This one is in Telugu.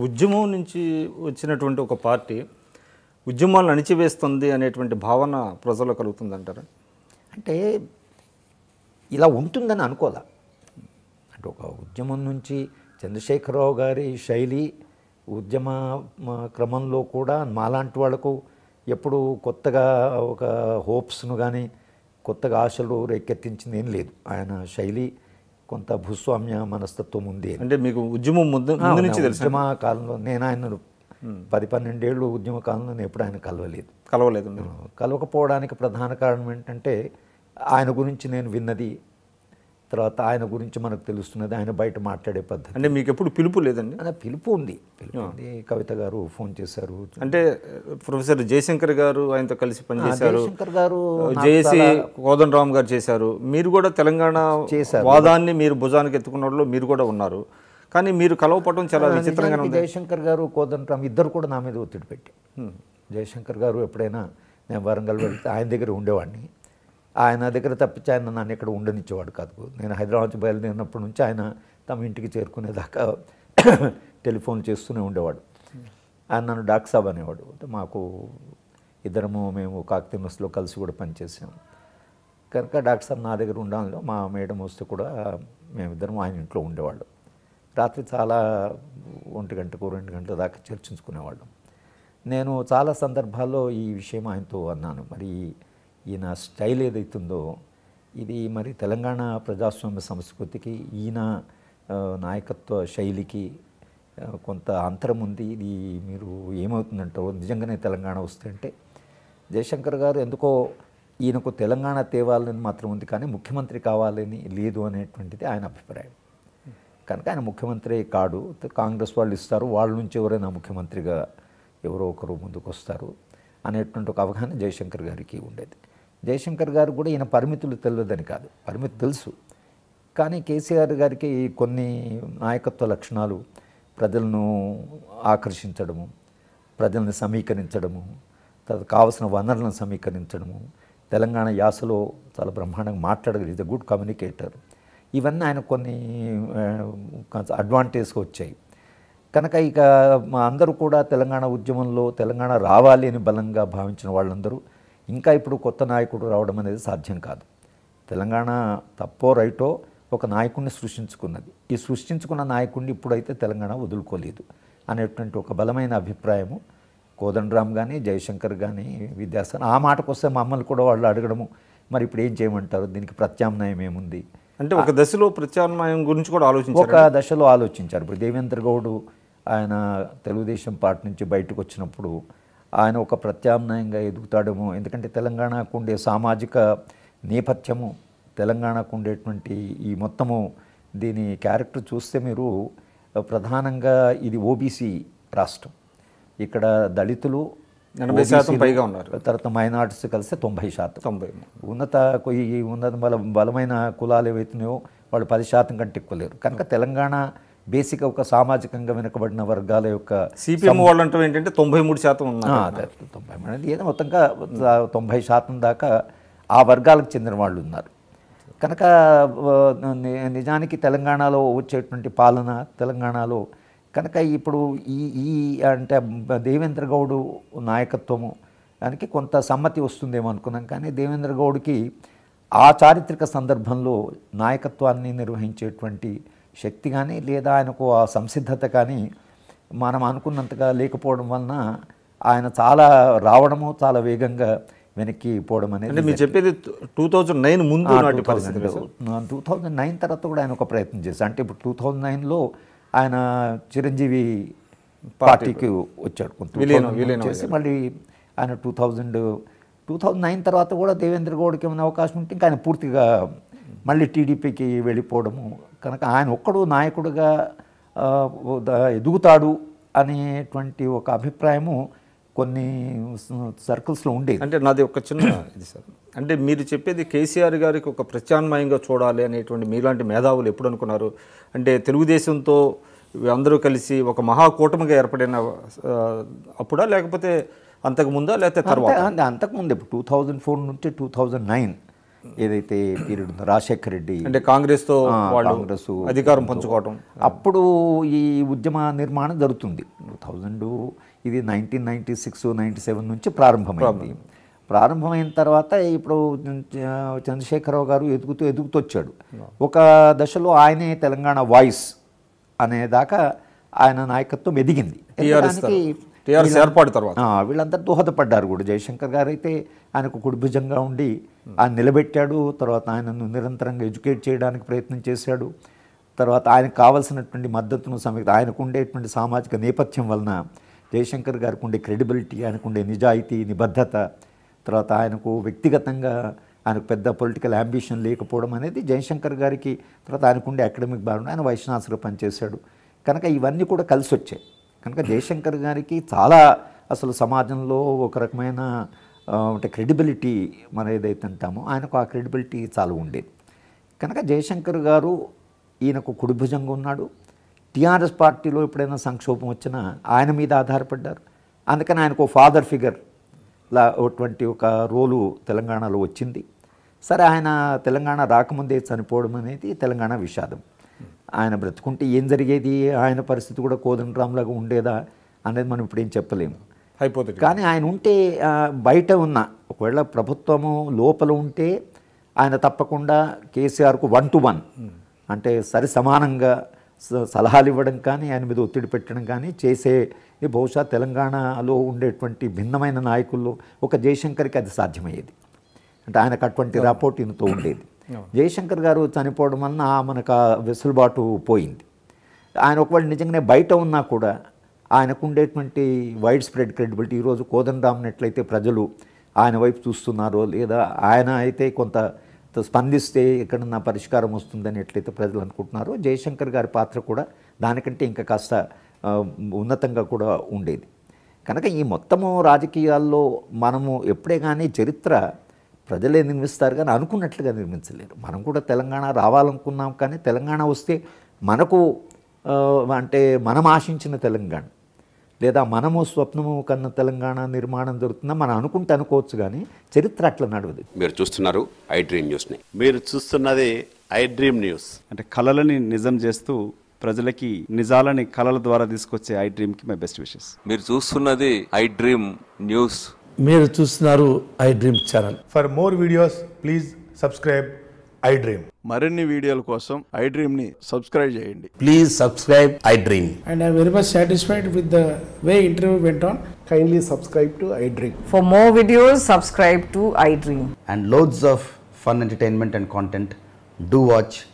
ఉద్యమం నుంచి వచ్చినటువంటి ఒక పార్టీ ఉద్యమాలను అణిచివేస్తుంది అనేటువంటి భావన ప్రజల్లో కలుగుతుందంటారా అంటే ఇలా ఉంటుందని అనుకోలే అంటే ఒక ఉద్యమం నుంచి చంద్రశేఖరరావు గారి శైలి ఉద్యమ మ, క్రమంలో కూడా మాలాంటి వాళ్ళకు ఎప్పుడు కొత్తగా ఒక హోప్స్ను కానీ కొత్తగా ఆశలు రేకెత్తించింది ఏం లేదు ఆయన శైలి కొంత భూస్వామ్య మనస్తత్వం ఉంది అని. అంటే మీకు ఉద్యమం ముందు ముందు నుంచి అవును, తెలుసు ఉద్యమ కాలంలో నేను ఆయన పది పన్నెండేళ్ళు ఉద్యమ కాలంలో నేను ఎప్పుడు ఆయన కలవలేదు కలవలేదు మీరు. కలవకపోవడానికి ప్రధాన కారణం ఏంటంటే ఆయన గురించి నేను విన్నది తర్వాత ఆయన గురించి మనకు తెలుస్తున్నది ఆయన బయట మాట్లాడే పద్ధతి అంటే మీకు ఎప్పుడు పిలుపు లేదండి అలా పిలుపు ఉంది పిలుపు ఉంది కవిత గారు ఫోన్ చేశారు అంటే ప్రొఫెసర్ జయశంకర్ గారు ఆయనతో కలిసి పనిచేశారు జయశంకర్ గారు జేఏసీ కోదండ రామ్ గారు చేశారు మీరు కూడా తెలంగాణ చేశారు. వాదాన్ని మీరు భుజానికి ఎత్తుకున్న వాళ్ళు మీరు కూడా ఉన్నారు కానీ మీరు కలవపడడం చాలా విచిత్రంగా నిజానికి జయశంకర్ గారు కోదండరామ్ ఇద్దరు కూడా నా మీద ఒత్తిడి పెట్టి జయశంకర్ గారు ఎప్పుడైనా నేను వరంగల్ వెళ్తే ఆయన దగ్గర ఉండేవాడిని ఆయన దగ్గర తప్పించి ఆయన నన్ను ఇక్కడ ఉండనిచ్చేవాడు కాదు నేను హైదరాబాద్ నుంచి బయలుదేరినప్పటి నుంచి ఆయన తమ ఇంటికి చేరుకునేదాకా టెలిఫోన్ చేస్తూనే ఉండేవాడు ఆయన నన్ను డాక్ సాబ్ అనేవాడు అంటే మాకు ఇద్దరము మేము కాకతీయ మెస్లో కలిసి కూడా పనిచేసాం కనుక డాక్టర్ సాబ్ నా దగ్గర ఉండాలి మా మేడం వస్తే కూడా మేమిద్దరం ఆయన ఇంట్లో ఉండేవాళ్ళం రాత్రి చాలా ఒంటి గంటకు రెండు గంటల దాకా చర్చించుకునేవాళ్ళం నేను చాలా సందర్భాల్లో ఈ విషయం ఆయనతో అన్నాను మరి ఈయన స్టైల్ ఏదైతుందో ఇది మరి తెలంగాణ ప్రజాస్వామ్య సంస్కృతికి ఈయన ఆ, నాయకత్వ శైలికి ఆ, కొంత అంతరం ఉంది ఇది మీరు ఏమవుతుందంటారో నిజంగానే తెలంగాణ వస్తే అంటే జయశంకర్ గారు ఎందుకో ఈయనకు తెలంగాణ తేవాలని మాత్రం ఉంది కానీ ముఖ్యమంత్రి కావాలని లేదు అనేటువంటిది ఆయన అభిప్రాయం కనుక ఆయన ముఖ్యమంత్రి కాడు కాంగ్రెస్ వాళ్ళు ఇస్తారు వాళ్ళ నుంచి ఎవరైనా ముఖ్యమంత్రిగా ఎవరో ఒకరు ముందుకు వస్తారు అనేటువంటి ఒక అవగాహన జయశంకర్ గారికి ఉండేది జయశంకర్ గారు కూడా ఈయన పరిమితులు తెలియదని కాదు పరిమితి తెలుసు కానీ కేసీఆర్ గారికి కొన్ని నాయకత్వ లక్షణాలు ప్రజలను ఆకర్షించడము ప్రజల్ని సమీకరించడము తర్వాత కావలసిన వనరులను సమీకరించడము తెలంగాణ యాసలో చాలా బ్రహ్మాండంగా మాట్లాడగలిగి ఇస్ గుడ్ కమ్యూనికేటర్ ఇవన్నీ ఆయన కొన్ని అడ్వాంటేజ్గా వచ్చాయి కనుక ఇక మా అందరూ కూడా తెలంగాణ ఉద్యమంలో తెలంగాణ రావాలి అని బలంగా భావించిన వాళ్ళందరూ ఇంకా ఇప్పుడు కొత్త నాయకుడు రావడం అనేది సాధ్యం కాదు తెలంగాణ తప్పో రైటో ఒక నాయకుడిని సృష్టించుకున్నది ఈ సృష్టించుకున్న నాయకుడిని ఇప్పుడైతే తెలంగాణ వదులుకోలేదు అనేటువంటి ఒక బలమైన అభిప్రాయము కోదండరామ్ కానీ జయశంకర్ కానీ విద్యాసాగర్ ఆ మాటకు వస్తే మమ్మల్ని కూడా వాళ్ళు అడగడము మరి ఇప్పుడు ఏం చేయమంటారు దీనికి ప్రత్యామ్నాయం ఏముంది అంటే ఒక దశలో ప్రత్యామ్నాయం గురించి కూడా ఆలోచించారు ఒక దశలో ఆలోచించారు ఇప్పుడు దేవేంద్ర గౌడ్ ఆయన తెలుగుదేశం పార్టీ నుంచి బయటకు వచ్చినప్పుడు ఆయన ఒక ప్రత్యామ్నాయంగా ఎదుగుతాడేమో ఎందుకంటే తెలంగాణకు ఉండే సామాజిక నేపథ్యము తెలంగాణకు ఉండేటువంటి ఈ మొత్తము దీని క్యారెక్టర్ చూస్తే మీరు ప్రధానంగా ఇది ఓబీసీ రాష్ట్రం ఇక్కడ దళితులు ఎనభై శాతం OBC లు, పైగా ఉన్నారు. తర్వాత మైనార్టీస్ కలిస్తే తొంభై శాతం తొంభై ఉన్నత కొ- ఈ ఉన్నత బల బలమైన కులాలు ఏవైతున్నాయో వాళ్ళు పది శాతం కంటే ఎక్కువ లేరు కనుక తెలంగాణ బేసిక్ ఒక సామాజికంగా వెనుకబడిన వర్గాల యొక్క సిపిఎం వాళ్ళు అంటే ఏంటంటే తొంభై మూడు శాతం ఉన్నారు ఆ, అదే, తొంభై మంది ఏదో మొత్తంగా తొంభై శాతం దాకా ఆ వర్గాలకు చెందిన వాళ్ళు ఉన్నారు కనుక ఆ, ని- నిజానికి తెలంగాణలో వచ్చేటువంటి పాలన తెలంగాణలో కనుక ఇప్పుడు ఈ ఈ అంటే దేవేంద్ర గౌడు నాయకత్వము దానికి కొంత సమ్మతి వస్తుందేమో అనుకున్నాం కానీ దేవేంద్ర గౌడ్కి ఆ చారిత్రక సందర్భంలో నాయకత్వాన్ని నిర్వహించేటువంటి శక్తి కానీ లేదా ఆయనకు ఆ సంసిద్ధత కానీ మనం అనుకున్నంతగా లేకపోవడం వలన ఆయన చాలా రావడము చాలా వేగంగా వెనక్కి పోవడం అంటే అనేది మీరు చెప్పేది టూ థౌజండ్ నైన్ ముందు నాటి పరిస్థితి కదా సార్? టూ థౌజండ్ నైన్ తర్వాత కూడా ఆయన ఒక ప్రయత్నం చేశారు అంటే ఇప్పుడు టూ థౌజండ్ నైన్లో ఆయన చిరంజీవి పార్టీకి వచ్చాడు కొంత విలీనం- 2000 విలీనం చేసి మళ్ళీ ఆయన two thousand two thousand nine తర్వాత కూడా దేవేంద్ర గౌడ్కి ఏమైనా అవకాశం ఉంటే ఇంకా ఆయన పూర్తిగా మళ్ళీ టీడీపీకి వెళ్ళిపోవడము కనుక ఆయన ఒక్కడు నాయకుడిగా ఆ, ద- ఎదుగుతాడు అనేటువంటి ఒక అభిప్రాయము కొన్ని సర్కిల్స్లో ఉండేది అంటే నాది ఒక చిన్న ఇది సార్ అంటే మీరు చెప్పేది కేసీఆర్ గారికి ఒక ప్రత్యామ్నాయంగా చూడాలి అనేటువంటి మీలాంటి మేధావులు ఎప్పుడు అనుకున్నారు అంటే తెలుగుదేశంతో అందరూ కలిసి ఒక మహాకూటమిగా ఏర్పడిన ఆ, అప్పుడా లేకపోతే అంతకు ముందా లేకపోతే తర్వాత అంతే అంతకుముందు ఇప్పుడు టూ థౌజండ్ ఫోర్ నుంచి టూ థౌజండ్ నైన్ ఏదైతే పీరియడ్ ఉందో రాజశేఖర రెడ్డి అంటే కాంగ్రెస్తో ఆ, వాళ్ళు కాంగ్రెస్ అధికారం పంచుకోవటం అప్పుడు ఈ ఉద్యమ నిర్మాణం జరుగుతుంది టూ థౌజండ్ ఇది nineteen ninety six ninety seven నుంచి ప్రారంభమైంది ప్రారంభమైన తర్వాత ఇప్పుడు చ- చంద్రశేఖరరావు గారు ఎదుగుతూ ఎదుగుతూ వచ్చాడు ఒక దశలో ఆయనే తెలంగాణ వాయిస్ అనేదాకా ఆయన నాయకత్వం ఎదిగింది టీఆర్ఎస్ ఎదగడానికి టీఆర్ఎస్ ఏర్పాటు తర్వాత ఆ, వీళ్ళందరూ దోహదపడ్డారు కూడా జయశంకర్ గారు అయితే ఆయనకు కుడిభుజంగా ఉండి ఆయన నిలబెట్టాడు తర్వాత ఆయనను నిరంతరంగా ఎడ్యుకేట్ చేయడానికి ప్రయత్నం చేశాడు తర్వాత ఆయనకు కావాల్సినటువంటి మద్దతును సమీక్ష ఆయనకు ఉండేటువంటి సామాజిక నేపథ్యం వలన జయశంకర్ గారికి ఉండే క్రెడిబిలిటీ ఆయనకు ఉండే నిజాయితీ నిబద్ధత తర్వాత ఆయనకు వ్యక్తిగతంగా ఆయనకు పెద్ద పొలిటికల్ అంబిషన్ లేకపోవడం అనేది జయశంకర్ గారికి తర్వాత ఆయనకు ఉండే అకాడమిక్ బ్యాక్గ్రౌండ్ ఆయన వైష్ణాసులో పనిచేశాడు కనుక ఇవన్నీ కూడా కలిసి వచ్చాయి కనుక జయశంకర్ గారికి చాలా అసలు సమాజంలో ఒక రకమైన ఆ, అంటే క్రెడిబిలిటీ మనం ఏదైతే అంటామో ఆయనకు ఆ క్రెడిబిలిటీ చాలా ఉండేది కనుక జయశంకర్ గారు ఈయనకు కుడిభుజంగా ఉన్నాడు టీఆర్ఎస్ పార్టీలో ఎప్పుడైనా సంక్షోభం వచ్చినా ఆయన మీద ఆధారపడ్డారు అందుకని ఆయనకు ఫాదర్ ఫిగర్ లా అటువంటి ఒక రోలు తెలంగాణలో వచ్చింది సరే ఆయన తెలంగాణ రాకముందే చనిపోవడం అనేది తెలంగాణ విషాదం ఆయన బ్రతుకుంటే ఏం జరిగేది ఆయన పరిస్థితి కూడా కోదండరాంలాగా ఉండేదా అనేది మనం ఇప్పుడు ఏం చెప్పలేము అయిపోతుంది కానీ ఆయన ఉంటే ఆ, బయట ఉన్న ఒకవేళ ప్రభుత్వము లోపల ఉంటే ఆయన తప్పకుండా కేసీఆర్కు వన్ టు వన్ అంటే సరి సమానంగా స- సలహాలు ఇవ్వడం కానీ ఆయన మీద ఒత్తిడి పెట్టడం కానీ చేసే ఇది బహుశా తెలంగాణలో ఉండేటువంటి భిన్నమైన నాయకుల్లో ఒక జయశంకర్కి అది సాధ్యమయ్యేది అంటే ఆయనకు అటువంటి రాపోర్ట్ ఈయనతో ఉండేది జయశంకర్ గారు చనిపోవడం వలన ఆ మనకు ఆ వెసులుబాటు పోయింది ఆయన ఒకవేళ నిజంగానే బయట ఉన్నా కూడా ఆయనకు ఉండేటువంటి వైడ్ స్ప్రెడ్ క్రెడిబిలిటీ ఈరోజు కోదండరామ్ని ఎట్లయితే ప్రజలు ఆయన వైపు చూస్తున్నారో లేదా ఆయన అయితే కొంత స్పందిస్తే ఎక్కడన్నా పరిష్కారం వస్తుందని ఎట్లయితే ప్రజలు అనుకుంటున్నారో జయశంకర్ గారి పాత్ర కూడా దానికంటే ఇంకా కాస్త ఆ, ఉన్నతంగా కూడా ఉండేది కనుక ఈ మొత్తము రాజకీయాల్లో మనము ఎప్పుడే కానీ చరిత్ర ప్రజలే నిర్మిస్తారు కానీ అనుకున్నట్లుగా నిర్మించలేరు మనం కూడా తెలంగాణ రావాలనుకున్నాం కానీ తెలంగాణ వస్తే మనకు ఆ, అంటే మనం ఆశించిన తెలంగాణ లేదా మనము స్వప్నము కన్న తెలంగాణ నిర్మాణం జరుగుతుందా మనం అనుకుంటే అనుకోవచ్చు కానీ చరిత్ర అట్లా నడవదు మీరు చూస్తున్నారు ఐ డ్రీమ్ న్యూస్ని మీరు చూస్తున్నది ఐ డ్రీమ్ న్యూస్ అంటే కళలని నిజం చేస్తూ ప్రజలకి నిజాలని కళల ద్వారా తీసుకొచ్చే ఐ డ్రీమ్కి మై బెస్ట్ విషెస్ మీరు చూస్తున్నది ఐ డ్రీమ్ న్యూస్ మీరు చూస్తున్నారు iDream channel For more videos, please subscribe iDream. మరిన్ని వీడియోల కోసం ఐ డ్రీమ్ని సబ్స్క్రైబ్ చేయండి please subscribe iDream and I'm very much satisfied with the way interview went on. Kindly subscribe to iDream. For more videos, subscribe to iDream. and loads of fun entertainment and content, do watch